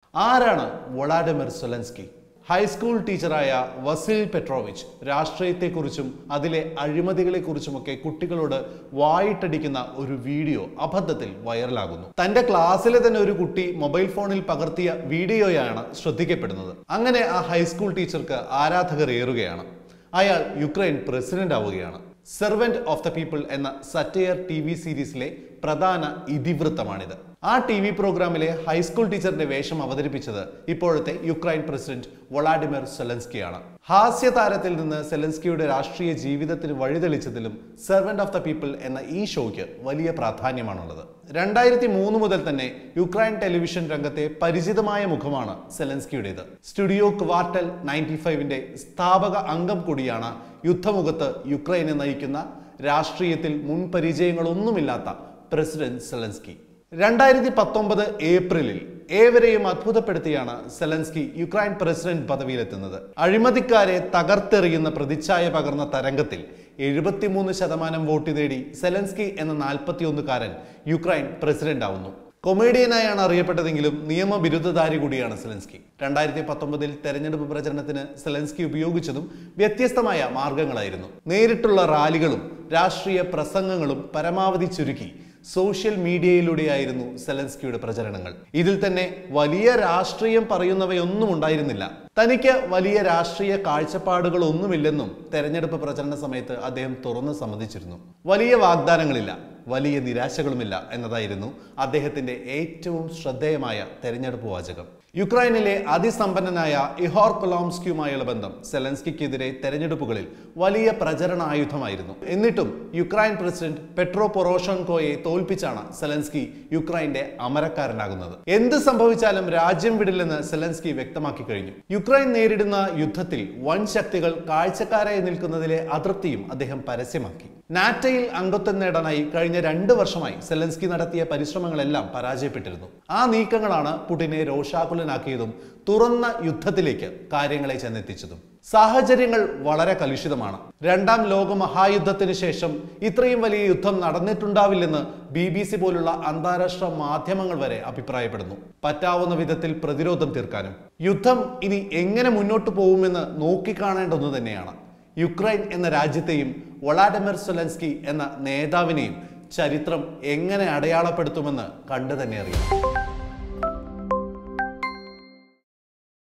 ആരാണ് Volodymyr Zelensky high school ടീച്ചറായ Vasyl Petrovych രാഷ്ട്രീയത്തെക്കുറിച്ചും അതിലെ അഴിമതികളെക്കുറിച്ചുമൊക്കെ കുട്ടികളോട് വായിട്ടടിക്കുന്ന ഒരു വീഡിയോ അബദ്ധത്തിൽ വൈറലാകുന്നു തന്റെ ക്ലാസ്സിലെ തന്നെ ഒരു കുട്ടി മൊബൈൽ ഫോണിൽ പകർത്തിയ വീഡിയോയാണ് ശ്രദ്ധിക്കപ്പെടുന്നത് അങ്ങനെ ആ ഹൈസ്കൂൾ ടീച്ചർക്ക് ആരാധകർ ഏറുകയാണ് അയാൾ യുക്രൈൻ പ്രസിഡന്റ് ആവുകയാണ് സെർവന്റ് ഓഫ് ദ പീപ്പിൾ എന്ന സറ്റയർ ടി വി സീരീസിലെ പ്രധാന ഇതിവൃത്തമാണിത് ആ ടി വി പ്രോഗ്രാമിലെ ഹൈസ്കൂൾ ടീച്ചറിന്റെ വേഷം അവതരിപ്പിച്ചത് ഇപ്പോഴത്തെ യുക്രൈൻ പ്രസിഡന്റ് വൊളാഡിമിർ സെലൻസ്കിയാണ് ഹാസ്യ താരത്തിൽ നിന്ന് സെലൻസ്കിയുടെ രാഷ്ട്രീയ ജീവിതത്തിന് വഴിതെളിച്ചതിലും സെർവന്റ് ഓഫ് ദ പീപ്പിൾ എന്ന ഈ ഷോയ്ക്ക് വലിയ പ്രാധാന്യമാണുള്ളത് രണ്ടായിരത്തി മൂന്ന് മുതൽ തന്നെ യുക്രൈൻ ടെലിവിഷൻ രംഗത്തെ പരിചിതമായ മുഖമാണ് സെലൻസ്കിയുടേത് സ്റ്റുഡിയോ ക്വാർട്ടൽ നയൻറ്റി ഫൈവിന്റെ സ്ഥാപക അംഗം കൂടിയാണ് യുദ്ധമുഖത്ത് യുക്രൈനെ നയിക്കുന്ന രാഷ്ട്രീയത്തിൽ മുൻപരിചയങ്ങളൊന്നുമില്ലാത്ത പ്രസിഡന്റ് സെലൻസ്കി രണ്ടായിരത്തി പത്തൊമ്പത് ഏപ്രിലിൽ ഏവരെയും അത്ഭുതപ്പെടുത്തിയാണ് സെലൻസ്കി യുക്രൈൻ പ്രസിഡന്റ് പദവിയിലെത്തുന്നത് അഴിമതിക്കാരെ തകർത്തെറിയുന്ന പ്രതിച്ഛായ പകർന്ന തരംഗത്തിൽ എഴുപത്തിമൂന്ന് ശതമാനം വോട്ട് നേടി സെലൻസ്കി എന്ന നാൽപ്പത്തിയൊന്നുകാരൻ യുക്രൈൻ പ്രസിഡന്റ് ആവുന്നു കൊമേഡിയനായാണ് അറിയപ്പെട്ടതെങ്കിലും നിയമബിരുദധാരി കൂടിയാണ് സെലൻസ്കി രണ്ടായിരത്തി പത്തൊമ്പതിൽ തെരഞ്ഞെടുപ്പ് പ്രചരണത്തിന് സെലൻസ്കി ഉപയോഗിച്ചതും വ്യത്യസ്തമായ മാർഗങ്ങളായിരുന്നു നേരിട്ടുള്ള റാലികളും രാഷ്ട്രീയ പ്രസംഗങ്ങളും പരമാവധി ചുരുക്കി സോഷ്യൽ മീഡിയയിലൂടെയായിരുന്നു സെലൻസ്കിയുടെ പ്രചരണങ്ങൾ ഇതിൽ തന്നെ വലിയ രാഷ്ട്രീയം പറയുന്നവയൊന്നും ഉണ്ടായിരുന്നില്ല തനിക്ക് വലിയ രാഷ്ട്രീയ കാഴ്ചപ്പാടുകളൊന്നുമില്ലെന്നും തെരഞ്ഞെടുപ്പ് പ്രചരണ സമയത്ത് അദ്ദേഹം തുറന്ന് സമ്മതിച്ചിരുന്നു വലിയ വാഗ്ദാനങ്ങളില്ല വലിയ നിരാശകളുമില്ല എന്നതായിരുന്നു അദ്ദേഹത്തിന്റെ ഏറ്റവും ശ്രദ്ധേയമായ തെരഞ്ഞെടുപ്പ് വാചകം യുക്രൈനിലെ അതിസമ്പന്നനായ ഇഹോർ കൊലോംസ്കിയുമായുള്ള ബന്ധം സെലൻസ്കിക്കെതിരെ തെരഞ്ഞെടുപ്പുകളിൽ വലിയ പ്രചരണ ആയുധമായിരുന്നു എന്നിട്ടും യുക്രൈൻ പ്രസിഡന്റ് പെട്രോ പൊറോഷൻകോയെ തോൽപ്പിച്ചാണ് സെലൻസ്കി യുക്രൈന്റെ അമരക്കാരനാകുന്നത് എന്ത് സംഭവിച്ചാലും രാജ്യം വിടില്ലെന്ന് സെലൻസ്കി വ്യക്തമാക്കി കഴിഞ്ഞു യുക്രൈൻ നേരിടുന്ന യുദ്ധത്തിൽ വൻ ശക്തികൾ കാഴ്ചക്കാരായി നിൽക്കുന്നതിലെ അതൃപ്തിയും അദ്ദേഹം പരസ്യമാക്കി നാറ്റയിൽ അംഗത്വം നേടാനായി കഴിഞ്ഞ രണ്ട് വർഷമായി സെലൻസ്കി നടത്തിയ പരിശ്രമങ്ങളെല്ലാം പരാജയപ്പെട്ടിരുന്നു ആ നീക്കങ്ങളാണ് പുടിനെ രോഷാകുലനാക്കിയതും തുറന്ന യുദ്ധത്തിലേക്ക് കാര്യങ്ങളെ ചെന്നെത്തിച്ചതും സാഹചര്യങ്ങൾ വളരെ കലുഷിതമാണ് രണ്ടാം ലോക മഹായുദ്ധത്തിന് ശേഷം ഇത്രയും വലിയ യുദ്ധം നടന്നിട്ടുണ്ടാവില്ലെന്ന് ബി ബി സി പോലുള്ള അന്താരാഷ്ട്ര മാധ്യമങ്ങൾ വരെ അഭിപ്രായപ്പെടുന്നു പറ്റാവുന്ന വിധത്തിൽ പ്രതിരോധം തീർക്കാനും യുദ്ധം ഇനി എങ്ങനെ മുന്നോട്ട് പോകുമെന്ന് നോക്കിക്കാണേണ്ട ഒന്ന് തന്നെയാണ് യുക്രൈൻ എന്ന രാജ്യത്തെയും വൊളാഡിമിർ സൊലൻസ്കി എന്ന നേതാവിനെയും ചരിത്രം എങ്ങനെ അടയാളപ്പെടുത്തുമെന്ന് കണ്ടു തന്നെ അറിയാം